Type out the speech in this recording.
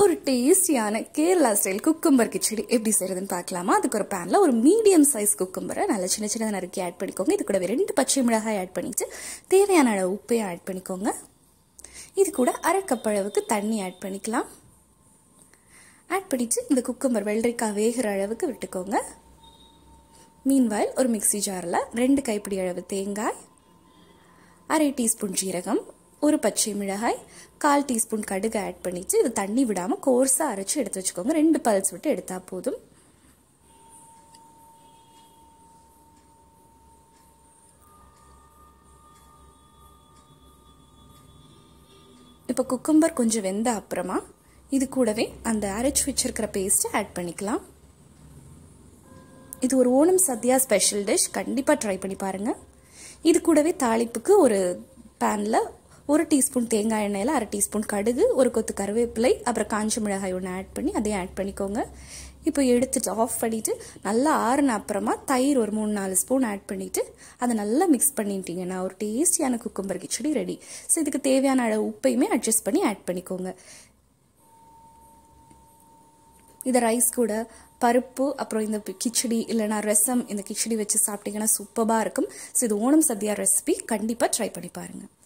ஒரு டேஸ்டியான Kerala style cucumber khichdi எப்படி செய்யறதுன்னு பார்க்கலாமா அதுக்கு ஒரு பேனில் ஒரு மீடியம் சைஸ் குக்கும்பரை நல்லா சின்ன சின்னதாக நறுக்கி ஆட் பண்ணிக்கோங்க இது கூடவே ரெண்டு பச்சை மிளகாய் ஆட் பண்ணிட்டு தேவையான அளவு உப்பையும் ஆட் பண்ணிக்கோங்க இது கூட அரை கப் அளவுக்கு தண்ணி ஆட் பண்ணிக்கலாம் ஆட் பண்ணிட்டு இந்த குக்கும்பர் வெள்ளரிக்காய் வேகிற அளவுக்கு விட்டுக்கோங்க மீன்வாயில் ஒரு மிக்சி ஜாரில் ரெண்டு கைப்பிடி அளவு தேங்காய் அரை டீஸ்பூன் ஜீரகம் ஒரு பச்சை மிளகாய் கால் டீஸ்பூன் கடுகு ஆட் பண்ணிட்டு இது தண்ணி விடாமல் கோர்ஸாக அரைச்சி எடுத்து வச்சுக்கோங்க ரெண்டு பல்ஸ் விட்டு எடுத்தால் போதும் இப்போ குக்கும்பர் கொஞ்சம் வெந்த அப்புறமா இது கூடவே அந்த அரைச்சி வச்சிருக்கிற பேஸ்ட்டை ஆட் பண்ணிக்கலாம் இது ஒரு ஓணம் சத்யா ஸ்பெஷல் டிஷ் கண்டிப்பாக ட்ரை பண்ணி பாருங்கள் இது கூடவே தாளிப்புக்கு ஒரு பேனில் ஒரு டீஸ்பூன் தேங்காய் எண்ணெயில் அரை டீஸ்பூன் கடுகு ஒரு கொத்து கருவேப்பிலை அப்புறம் காஞ்ச மிளகாய் ஒன்று ஆட் பண்ணி அதையும் ஆட் பண்ணிக்கோங்க இப்போ எடுத்துட்டு ஆஃப் பண்ணிவிட்டு நல்லா ஆறுன அப்புறமா தயிர் ஒரு மூணு நாலு ஸ்பூன் ஆட் பண்ணிவிட்டு அதை நல்லா மிக்ஸ் பண்ணிட்டீங்கன்னா ஒரு டேஸ்டியான குக்கும்பர் கிச்சடி ரெடி ஸோ இதுக்கு தேவையான அளவு உப்பையுமே அட்ஜஸ்ட் பண்ணி ஆட் பண்ணிக்கோங்க இதை ரைஸ் கூட பருப்பு அப்புறம் இந்த கிச்சடி இல்லைனா ரசம் இந்த கிச்சடி வச்சு சாப்பிட்டீங்கன்னா சூப்பராக இருக்கும் ஸோ இது ஓணம் சத்யா ரெசிபி கண்டிப்பாக ட்ரை பண்ணி பாருங்கள்